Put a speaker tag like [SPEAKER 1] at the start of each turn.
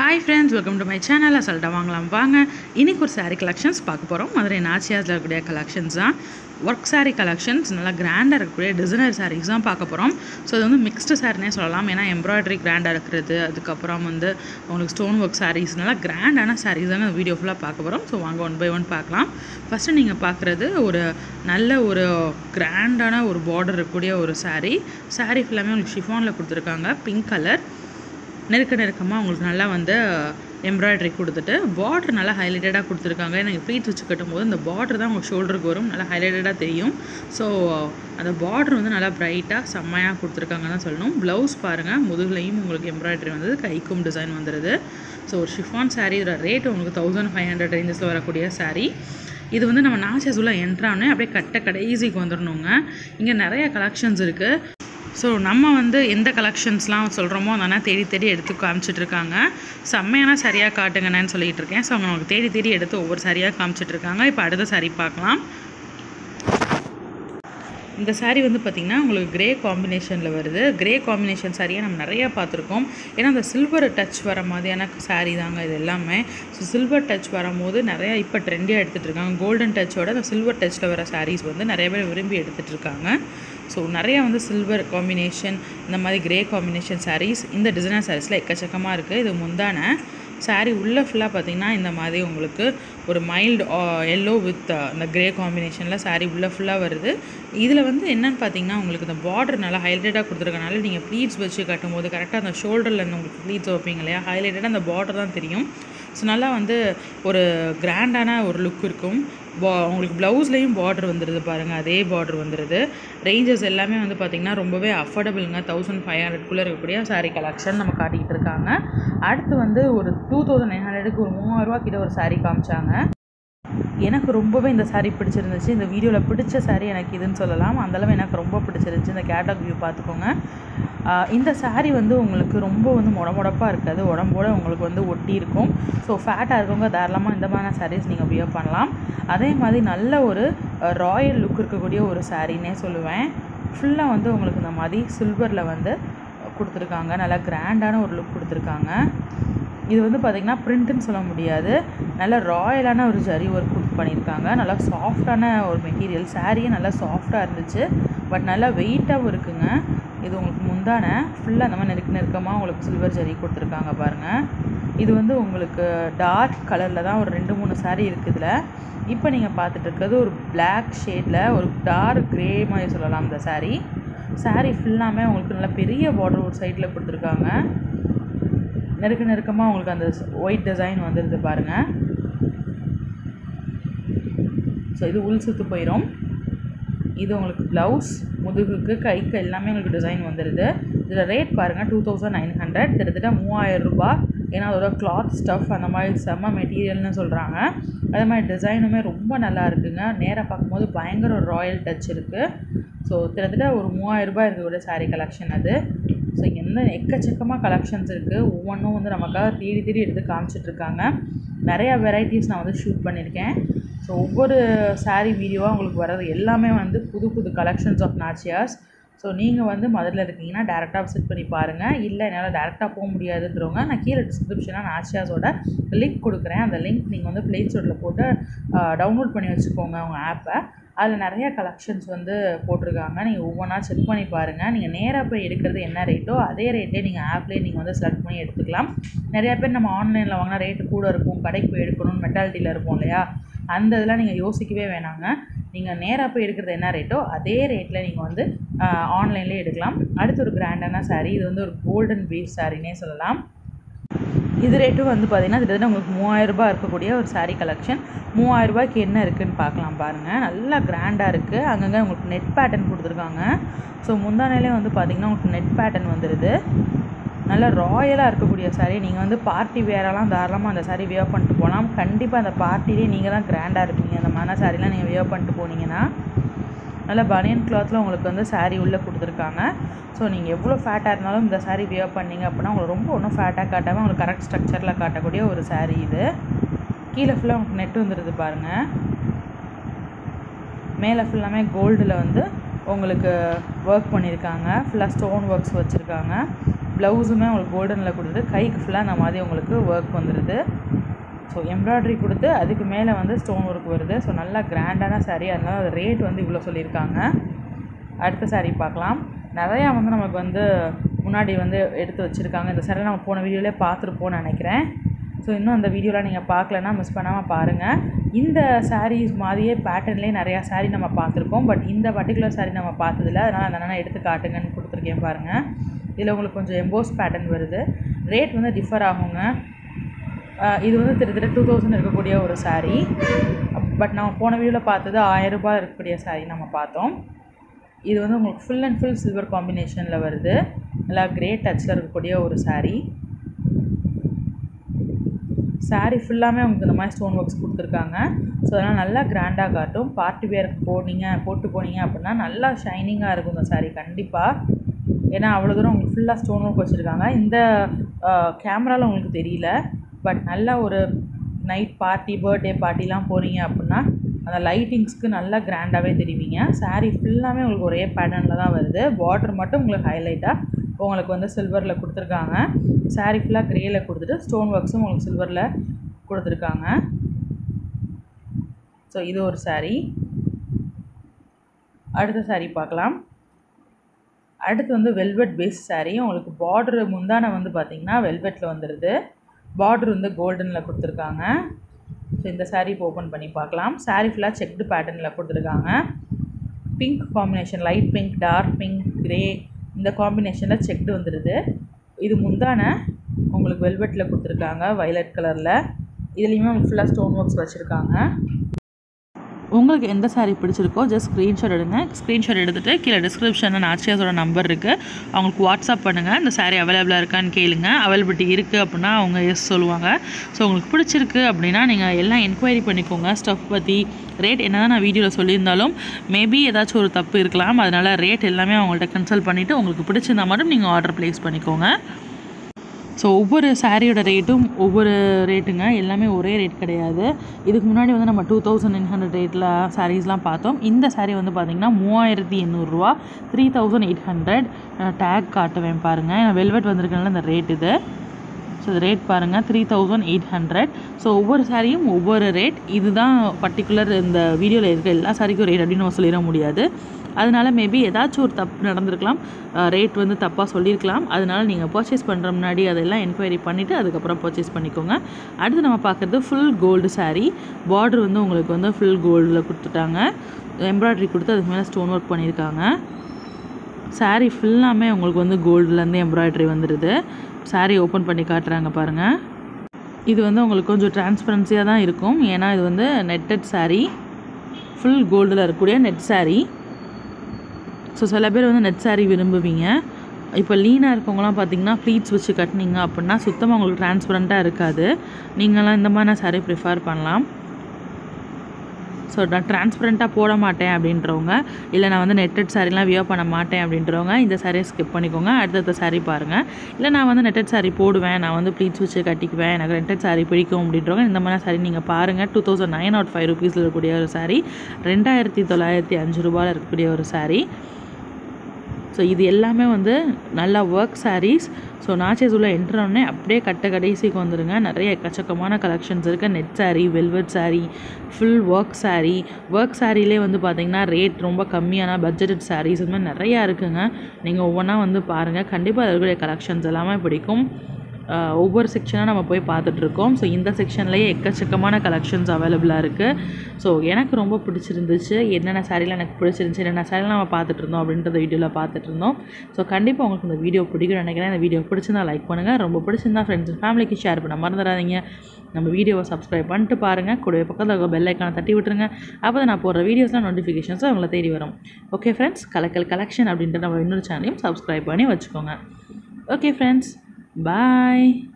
[SPEAKER 1] hi friends welcome to my channel அசல்ட்டா வாங்கலாம் வாங்க இன்றைக்கி ஒரு saree கலெக்ஷன்ஸ் பார்க்க போகிறோம் மதுரை நாச்சியாஸில் இருக்கக்கூடிய கலெக்ஷன்ஸ் தான் ஒர்க் saree கலெக்ஷன்ஸ் நல்லா கிராண்டாக இருக்கக்கூடிய டிசைனர் sarees தான் பார்க்க போகிறோம் ஸோ இது வந்து மிக்ஸ்டு சாரினே சொல்லலாம் ஏன்னா எம்ப்ராய்டரி கிராண்டாக இருக்கிறது அதுக்கப்புறம் வந்து உங்களுக்கு ஸ்டோன் ஒர்க் sarees நல்லா கிராண்டான sarees தான் இந்த வீடியோ ஃபுல்லாக பார்க்க போகிறோம் ஸோ வாங்க ஒன் பை ஒன் பார்க்கலாம் ஃபஸ்ட்டு நீங்கள் பார்க்குறது ஒரு நல்ல ஒரு கிராண்டான ஒரு பார்டர் இருக்கக்கூடிய ஒரு saree saree ஃபுல்லாமே உங்களுக்கு ஷிஃபானில் கொடுத்துருக்காங்க பிங்க் கலர் நெருக்க நெருக்கமாக உங்களுக்கு நல்லா வந்து எம்ப்ராய்டரி கொடுத்துட்டு பார்டர் நல்லா ஹைலைட்டடாக கொடுத்துருக்காங்க எனக்கு ப்ளீட்ஸ் வச்சு கட்டும்போது இந்த பார்டர் தான் உங்கள் ஷோல்டருக்கு வரும் நல்லா ஹைலைட்டடாக தெரியும் ஸோ அந்த பார்டர் வந்து நல்லா பிரைட்டாக செம்மையாக கொடுத்துருக்காங்க தான் சொல்லணும் ப்ளவுஸ் பாருங்கள் முதுகுலையும் உங்களுக்கு எம்ப்ராய்டரி வந்தது கைக்கும் டிசைன் வந்துடுது ஸோ ஒரு ஷிஃபான் saree இதோட ரேட் உங்களுக்கு தௌசண்ட் ஃபைவ் ஹண்ட்ரட் ரேஞ்சஸில் வரக்கூடிய saree இது வந்து நம்ம நாச்சஸ் உள்ள என்ட்ரானே அப்படியே கட்ட கடைசிக்கு வந்துடணுங்க இங்கே நிறைய கலெக்ஷன்ஸ் இருக்குது ஸோ நம்ம வந்து எந்த கலெக்ஷன்ஸ்லாம் சொல்கிறோமோ அதெல்லாம் தேடி தேடி எடுத்து காமிச்சிட்டு இருக்காங்க செம்மையான சரியாக காட்டுங்கண்ணேன்னு சொல்லிட்டு இருக்கேன் ஸோ அவங்க நமக்கு தேடி தேடி எடுத்து ஒவ்வொரு சரியாக காமிச்சிட்டு இருக்காங்க இப்போ அடுத்த saree பார்க்கலாம் இந்த saree வந்து பார்த்திங்கன்னா உங்களுக்கு கிரே காம்பினேஷனில் வருது கிரே காம்பினேஷன் சாரியாக நம்ம நிறையா பார்த்துருக்கோம் ஏன்னா அந்த சில்வர் டச் வர மாதிரியான saree தாங்க இது எல்லாமே ஸோ சில்வர் டச் வரும்போது நிறையா இப்போ ட்ரெண்டியாக எடுத்துகிட்டு இருக்காங்க கோல்டன் டச்சோட அந்த சில்வர் டச்சில் வர sarees வந்து நிறைய பேர் விரும்பி எடுத்துகிட்டு இருக்காங்க ஸோ நிறையா வந்து சில்வர் காம்பினேஷன் இந்த மாதிரி கிரே காம்பினேஷன் sarees இந்த டிசைனர் சாரீஸில் எக்கச்சக்கமாக இருக்குது இது முந்தான saree உள்ளே ஃபுல்லாக பார்த்தீங்கன்னா இந்த மாதிரி உங்களுக்கு ஒரு மைல்டு எல்லோ வித் அந்த கிரே காம்பினேஷனில் saree உள்ளே ஃபுல்லாக வருது இதில் வந்து என்னன்னு பார்த்தீங்கன்னா உங்களுக்கு இந்த பார்டர் நல்லா ஹைலைட்டடாக கொடுத்துருக்கனால நீங்கள் ப்ளீட்ஸ் வச்சு கட்டும்போது கரெக்டாக அந்த ஷோல்டரில் இருந்து உங்களுக்கு ப்ளீட்ஸ் வைப்பீங்க இல்லையா ஹைலைட்டடாக அந்த பார்டர் தான் தெரியும் ஸோ நல்லா வந்து ஒரு கிராண்டான ஒரு லுக் இருக்கும் பா உங்களுக்கு ப்ளவுஸ்லேயும் பார்டர் வந்துடுது பாருங்கள் அதே பார்டர் வந்துடுது ரேஞ்சஸ் எல்லாமே வந்து பார்த்திங்கன்னா ரொம்பவே அஃபோர்டபுளுங்க தௌசண்ட் ஃபைவ் ஹண்ட்ரட்குள்ளே இருக்கக்கூடிய saree கலெக்ஷன் நம்ம காட்டிக்கிட்டு இருக்காங்க அடுத்து வந்து ஒரு டூ தௌசண்ட் நைன் ஹண்ட்ரடுக்கு ஒரு மூவாயிரரூவா கிட்ட ஒரு saree காமிச்சாங்க எனக்கு ரொம்பவே இந்த saree பிடிச்சிருந்துச்சு இந்த வீடியோவில் பிடிச்ச saree எனக்கு இதுன்னு சொல்லலாம் அந்தளவு எனக்கு ரொம்ப பிடிச்சிருந்துச்சு இந்த கேட்டாக் வியூ பார்த்துக்கோங்க ஆஹ் இந்த saree வந்து உங்களுக்கு ரொம்ப வந்து முட முடப்பாக இருக்காது உடம்போட உங்களுக்கு வந்து ஒட்டி இருக்கும் ஸோ ஃபேட்டாக இருக்கவங்க தாராளமாக இந்த மாதிரியான sarees நீங்கள் வியர் பண்ணலாம் அதே மாதிரி நல்ல ஒரு ராயல் லுக் இருக்கக்கூடிய ஒரு சாரின்னே சொல்லுவேன் ஃபுல்லாக வந்து உங்களுக்கு இந்த மாதிரி சில்வரில் வந்து கொடுத்துருக்காங்க நல்லா கிராண்டான ஒரு லுக் கொடுத்துருக்காங்க இது வந்து பார்த்திங்கன்னா பிரிண்ட்டுன்னு சொல்ல முடியாது நல்ல ராயலான ஒரு ஜரி ஒர்க் குக் பண்ணியிருக்காங்க நல்லா சாஃப்டான ஒரு மெட்டீரியல் சாரியே நல்லா சாஃப்டாக இருந்துச்சு பட் நல்லா வெயிட்டாகவும் இருக்குங்க இது உங்களுக்கு முந்தான ஃபுல்லாக அந்த மாதிரி நெருக்க நெருக்கமாக உங்களுக்கு சில்வர் ஜரி கொடுத்துருக்காங்க பாருங்கள் இது வந்து உங்களுக்கு டார்க் கலரில் தான் ஒரு ரெண்டு மூணு saree இருக்குது இதில் இப்போ நீங்கள் பார்த்துட்டு இருக்கிறது ஒரு Black ஷேடில் ஒரு டார்க் க்ரே மாதிரி சொல்லலாம் இந்த saree saree ஃபுல்லாமே உங்களுக்கு நல்ல பெரிய பார்டர் ஒரு சைடில் கொடுத்துருக்காங்க நெருக்க நெருக்கமாக உங்களுக்கு அந்த ஒயிட் டிசைன் வந்துடுது பாருங்கள் ஸோ இது உள் சுத்து போயிடும் இது உங்களுக்கு ப்ளவுஸ் முதுகுக்கு கைக்கு எல்லாமே உங்களுக்கு டிசைன் வந்துடுது இதில் ரேட் பாருங்கள் டூ தௌசண்ட் நைன் ஹண்ட்ரட் கிட்டத்தட்ட மூவாயிரம் ரூபாய் ஏன்னா அதோட கிளாத் ஸ்டஃப் அந்த மாதிரி செம்ம மெட்டீரியல்னு சொல்கிறாங்க அதே மாதிரி டிசைனுமே ரொம்ப நல்லா இருக்குங்க நேராக பார்க்கும்போது பயங்கர ஒரு ராயல் டச் இருக்குது ஸோ கிட்டத்தட்ட ஒரு மூவாயிரம் ரூபாய் இருக்கக்கூடிய saree கலெக்ஷன் அது ஸோ எந்த எக்கச்சக்கமாக கலெக்ஷன்ஸ் இருக்குது ஒவ்வொன்றும் வந்து நமக்காக தேடி தேடி எடுத்து காமிச்சிட்டு இருக்காங்க நிறையா வெரைட்டிஸ் நான் வந்து ஷூட் பண்ணியிருக்கேன் ஸோ ஒவ்வொரு saree வீடியோவாக உங்களுக்கு வர்றது எல்லாமே வந்து புது புது கலெக்ஷன்ஸ் ஆஃப் நாச்சியாஸ் ஸோ நீங்கள் வந்து மதுரில் இருக்கீங்கன்னா டேரெக்டாக விசிட் பண்ணி பாருங்கள் இல்லை என்னால் டேரெக்டாக போக முடியாதுன்றவங்க நான் கீழே டிஸ்கிரிப்ஷனாக நாச்சியாஸோட லிங்க் கொடுக்குறேன் அந்த லிங்க் நீங்கள் வந்து ப்ளே ஸ்டோரில் போட்டு டவுன்லோட் பண்ணி வச்சுக்கோங்க அவங்க ஆப்பை அதில் நிறைய கலெக்ஷன்ஸ் வந்து போட்டிருக்காங்க நீங்கள் ஒவ்வொன்றா செக் பண்ணி பாருங்கள் நீங்கள் நேராக போய் எடுக்கிறது என்ன ரேட்டோ அதே ரேட்டே நீங்கள் ஆப்லேயே நீங்கள் வந்து செலக்ட் பண்ணி எடுத்துக்கலாம் நிறையா பேர் நம்ம ஆன்லைனில் வாங்கினா ரேட்டு கூட இருக்கும் கடைக்கு போய் எடுக்கணும்னு மெட்டாலிட்டியில் இருப்போம் இல்லையா அந்த இதெல்லாம் நீங்கள் யோசிக்கவே வேணாங்க நீங்கள் நேராக போய் எடுக்கிறது என்ன ரேட்டோ அதே ரேட்டில் நீங்கள் வந்து ஆன்லைன்லேயே எடுக்கலாம் அடுத்து ஒரு கிராண்டான saree இது வந்து ஒரு கோல்டன் பீஃப் சாரினே சொல்லலாம் இது ரேட்டும் வந்து பார்த்திங்கன்னா கிட்டத்தட்ட உங்களுக்கு மூவாயிரம் ரூபாய் இருக்கக்கூடிய ஒரு saree கலெக்ஷன் மூவாயிரம் ரூபாய்க்கு என்ன இருக்குதுன்னு பார்க்கலாம் பாருங்கள் நல்லா கிராண்டாக இருக்குது அங்கங்கே உங்களுக்கு நெட் பேட்டர்ன் கொடுத்துருக்காங்க ஸோ முந்தானையிலே வந்து பார்த்திங்கன்னா உங்களுக்கு நெட் பேட்டர்ன் வந்துடுது நல்ல ராயலாக இருக்கக்கூடிய saree நீங்கள் வந்து பார்ட்டி வேரெல்லாம் தாராளமாக அந்த saree வியர் பண்ணிட்டு போகலாம் கண்டிப்பாக அந்த பார்ட்டிலே நீங்கள் தான் கிராண்டாக இருப்பீங்க அந்த மாதிரி சாரீலாம் நீங்கள் வியர் பண்ணிட்டு போனீங்கன்னா நல்ல பனியன் கிளாத்தில் உங்களுக்கு வந்து saree உள்ளே கொடுத்துருக்காங்க ஸோ நீங்கள் எவ்வளோ ஃபேட்டாக இருந்தாலும் இந்த saree வியர் பண்ணீங்க அப்படின்னா உங்களுக்கு ரொம்ப ஒன்றும் ஃபேட்டாக காட்டாமல் உங்களுக்கு கரெக்ட் ஸ்ட்ரக்சரில் காட்டக்கூடிய ஒரு saree இது கீழே ஃபுல்லாக உங்களுக்கு நெட் வந்துடுது பாருங்கள் மேலே ஃபுல்லாமே கோல்டில் வந்து உங்களுக்கு ஒர்க் பண்ணியிருக்காங்க ஃபுல்லாக ஸ்டோன் ஒர்க்ஸ் வச்சுருக்காங்க ப்ளவுஸுமே உங்களுக்கு கோல்டனில் கொடுத்து கைக்கு ஃபுல்லாக அந்த மாதிரி உங்களுக்கு ஒர்க் வந்துடுது ஸோ எம்ப்ராய்டரி கொடுத்து அதுக்கு மேலே வந்து ஸ்டோன் ஒர்க் வருது ஸோ நல்லா கிராண்டான saree அதனால அது ரேட் வந்து இவ்வளோ சொல்லியிருக்காங்க அடுத்த saree பார்க்கலாம் நிறையா வந்து நமக்கு வந்து முன்னாடி வந்து எடுத்து வச்சுருக்காங்க இந்த saree நம்ம போன வீடியோலேயே பார்த்துருப்போம்னு நினைக்கிறேன் ஸோ இன்னும் அந்த வீடியோலாம் நீங்கள் பார்க்கலன்னா மிஸ் பண்ணாமல் பாருங்கள் இந்த sarees மாதிரியே பேட்டர்ன்லேயே நிறையா saree நம்ம பார்த்துருக்கோம் பட் இந்த பர்டிகுலர் saree நம்ம பார்த்ததில்ல அதனால் அந்த அண்ணா எடுத்து காட்டுங்கன்னு கொடுத்துருக்கேன் பாருங்கள் இதில் உங்களுக்கு கொஞ்சம் எம்போஸ் பேட்டர்ன் வருது ரேட் வந்து டிஃபர் ஆகுங்க ஆஹ் இது வந்து கிட்டத்தட்ட டூ தௌசண்ட் இருக்கக்கூடிய ஒரு saree பட் நம்ம போன வீடியோவில் பார்த்தது ஆயிரம் ரூபாய் இருக்கக்கூடிய saree நம்ம பார்த்தோம் இது வந்து உங்களுக்கு ஃபுல் அண்ட் ஃபுல் சில்வர் காம்பினேஷனில் வருது நல்லா கிரே டச்சில் இருக்கக்கூடிய ஒரு saree saree ஃபுல்லாமே உங்களுக்கு இந்த மாதிரி ஸ்டோன் ஒர்க்ஸ் கொடுத்துருக்காங்க ஸோ அதனால் நல்லா கிராண்டாக காட்டும் பார்ட்டி வேருக்கு போனீங்க போட்டு போனீங்க அப்படின்னா நல்லா ஷைனிங்காக இருக்கும் இந்த saree கண்டிப்பாக ஏன்னா அவ்வளோ தூரம் உங்களுக்கு ஃபுல்லாக ஸ்டோன் ஒர்க் வச்சுருக்காங்க இந்த கேமராவில் உங்களுக்கு தெரியல பட் நல்ல ஒரு நைட் பார்ட்டி பர்த்டே பார்ட்டிலாம் போனீங்க அப்படின்னா அந்த லைட்டிங்ஸ்க்கு நல்லா கிராண்டாகவே தெரிவிங்க saree ஃபுல்லாமே உங்களுக்கு ஒரே பேட்டர்னில் தான் வருது பார்டர் மட்டும் உங்களுக்கு ஹைலைட்டாக உங்களுக்கு வந்து சில்வரில் கொடுத்துருக்காங்க saree ஃபுல்லாக க்ரேயில் கொடுத்துட்டு ஸ்டோன் ஒர்க்ஸும் உங்களுக்கு சில்வரில் கொடுத்துருக்காங்க ஸோ இது ஒரு saree அடுத்த saree பார்க்கலாம் அடுத்து வந்து வெல்வெட் பேஸ் saree உங்களுக்கு பார்டர் முந்தான வந்து பார்த்தீங்கன்னா வெல்வெட்டில் வந்துடுது பார்டர் வந்து கோல்டனில் கொடுத்துருக்காங்க ஸோ இந்த saree இப்போ ஓப்பன் பண்ணி பார்க்கலாம் saree ஃபுல்லாக செக்டு பேட்டர்னில் கொடுத்துருக்காங்க pink combination light pink dark pink grey இந்த காம்பினேஷனில் செக்டு வந்துடுது இது முந்தான உங்களுக்கு வெல்வெட்டில் கொடுத்துருக்காங்க வயலட் கலரில் இதுலேயுமே உங்களுக்கு ஃபுல்லாக ஸ்டோன் ஒர்க்ஸ் வச்சுருக்காங்க உங்களுக்கு எந்த saree பிடிச்சிருக்கோ ஜஸ்ட் ஸ்க்ரீன்ஷாட் எடுங்க ஸ்க்ரீன்ஷாட் எடுத்துகிட்டு கீழே டிஸ்கிரிப்ஷனில் நாச்சியாஸோட நம்பர் இருக்குது அவங்களுக்கு வாட்ஸ்அப் பண்ணுங்கள் இந்த saree அவைலபிளாக இருக்கான்னு கேளுங்க அவைலபிலிட்டி இருக்குது அப்படின்னா அவங்க எஸ் சொல்லுவாங்க ஸோ உங்களுக்கு பிடிச்சிருக்கு அப்படின்னா நீங்கள் எல்லாம் என்கொயரி பண்ணிக்கோங்க ஸ்டஃப் பற்றி ரேட் என்ன தான் நான் வீடியோவில் சொல்லியிருந்தாலும் மேபி ஏதாச்சும் ஒரு தப்பு இருக்கலாம் அதனால் ரேட் எல்லாமே அவங்கள்ட்ட கன்சல்ட் பண்ணிவிட்டு உங்களுக்கு பிடிச்சிருந்தா மட்டும் நீங்கள் ஆர்டர் ப்ளேஸ் பண்ணிக்கோங்க ஸோ ஒவ்வொரு சாரியோட ரேட்டும் ஒவ்வொரு ரேட்டுங்க எல்லாமே ஒரே ரேட் கிடையாது இதுக்கு முன்னாடி வந்து நம்ம டூ தௌசண்ட் நைன் ஹண்ட்ரட் ரேட்டில் சாரீஸ்லாம் பார்த்தோம் இந்த saree வந்து பார்த்திங்கன்னா மூவாயிரத்தி எண்ணூறுரூவா three thousand eight hundred tag காட்டுவேன் பாருங்கள் வெல்வெட் வந்திருக்கனால இந்த ரேட் இது ஸோ ரேட் பாருங்கள் three thousand eight hundred so ஒவ்வொரு சாரியும் ஒவ்வொரு ரேட் இதுதான் பர்டிகுலர் இந்த வீடியோவில் இருக்க எல்லா சாரிக்கும் ரேட் அப்படின்னு நம்ம சொல்லிட முடியாது அதனால மேபி ஏதாச்சும் ஒரு தப்பு நடந்திருக்கலாம் ரேட் வந்து தப்பாக சொல்லியிருக்கலாம் அதனால நீங்கள் பர்ச்சேஸ் பண்ணுற முன்னாடி அதெல்லாம் என்கொயரி பண்ணிவிட்டு அதுக்கப்புறம் பர்ச்சேஸ் பண்ணிக்கோங்க அடுத்து நம்ம பார்க்குறது ஃபுல் கோல்டு saree பார்டர் வந்து உங்களுக்கு வந்து ஃபுல் கோல்டில் கொடுத்துட்டாங்க எம்ப்ராய்டரி கொடுத்து அதுக்கு மேலே ஸ்டோன் ஒர்க் பண்ணியிருக்காங்க saree ஃபுல்லாமே உங்களுக்கு வந்து கோல்டுலேருந்து எம்ப்ராய்டரி வந்துடுது saree ஓப்பன் பண்ணி காட்டுறாங்க பாருங்கள் இது வந்து உங்களுக்கு கொஞ்சம் டிரான்ஸ்பரன்சியாக தான் இருக்கும் ஏன்னா இது வந்து நெட்டட் saree ஃபுல் கோல்டில் இருக்கக்கூடிய நெட் saree ஸோ சில பேர் வந்து நெட் saree விரும்புவீங்க இப்போ லீனாக இருக்கவங்களாம் பார்த்தீங்கன்னா ப்ளீட்ஸ் வச்சு கட்டினீங்க அப்படின்னா சுத்தமாக உங்களுக்கு டிரான்ஸ்பரண்ட்டாக இருக்காது நீங்களாம் இந்த மாதிரி saree ப்ரிஃபர் பண்ணலாம் ஸோ நான் டிரான்ஸ்பரண்ட்டாக போட மாட்டேன் அப்படின்றவங்க இல்லை நான் வந்து நெட்டட் சாரீலாம் வியர் பண்ண மாட்டேன் அப்படின்றவங்க இந்த சாரியை ஸ்கிப் பண்ணிக்கோங்க அடுத்தடுத்த saree பாருங்கள் இல்லை நான் வந்து நெட்டட் saree போடுவேன் நான் வந்து ப்ளீட்ஸ் வச்சு கட்டிக்குவேன் எனக்கு நெட்டட் saree பிடிக்கும் அப்படின்றவங்க இந்த மாதிரி saree நீங்கள் பாருங்கள் two thousand nine nought five ருபீஸில் இருக்கக்கூடிய ஒரு saree ரெண்டாயிரத்தி தொள்ளாயிரத்தி அஞ்சு ரூபாயில் இருக்கக்கூடிய ஒரு saree ஸோ இது எல்லாமே வந்து நல்லா ஒர்க் sarees ஸோ நாச்சேஸ் உள்ள என்ட்ரோடனே அப்படியே கட்ட கடைசிக்கு வந்துடுங்க நிறைய எக்கச்சக்கமான கலெக்ஷன்ஸ் இருக்குது net saree velvet saree full work saree work சாரிலே வந்து பார்த்தீங்கன்னா ரேட் ரொம்ப கம்மியான பட்ஜெட்டட் sarees இந்த மாதிரி நிறையா இருக்குங்க நீங்கள் ஒவ்வொன்றா வந்து பாருங்கள் கண்டிப்பாக இருக்கக்கூடிய கலெக்ஷன்ஸ் எல்லாமே பிடிக்கும் ஆஹ் ஒவ்வொரு செக்ஷனாக நம்ம போய் பார்த்துட்ருக்கோம் ஸோ இந்த செக்ஷன்லேயே எக்கச்சக்கமான கலெக்ஷன்ஸ் அவைலபிளாக இருக்குது ஸோ எனக்கு ரொம்ப பிடிச்சிருந்துச்சு என்னென்ன சாரீலாம் எனக்கு பிடிச்சிருந்துச்சு என்னென்ன சாரீலாம் நம்ம பார்த்துட்டு இருந்தோம் அப்படின்றத வீடியோவில் பார்த்துட்டு இருந்தோம் ஸோ கண்டிப்பாக உங்களுக்கு இந்த வீடியோ பிடிக்கும்னு நினைக்கிறேன் இந்த வீடியோ பிடிச்சிருந்தா லைக் பண்ணுங்கள் ரொம்ப பிடிச்சிருந்தா ஃப்ரெண்ட்ஸ் ஃபேமிலிக்கு ஷேர் பண்ண மறந்துடாதீங்க நம்ம வீடியோவை சப்ஸ்கிரைப் பண்ணிட்டு பாருங்கள் கூடவே பக்கத்தில் இருக்க பெல் ஐக்கானை தட்டி விட்டுருங்க அப்போ தான் நான் போடுற வீடியோஸ்லாம் நோட்டிஃபிகேஷன்ஸும் உங்களை தேடி வரும் ஓகே ஃப்ரெண்ட்ஸ் கலக்கல் கலெக்ஷன் அப்படின்ற நம்ம இன்னொரு சேனலையும் சப்ஸ்கிரைப் பண்ணி வச்சுக்கோங்க ஓகே ஃப்ரெண்ட்ஸ் பாய்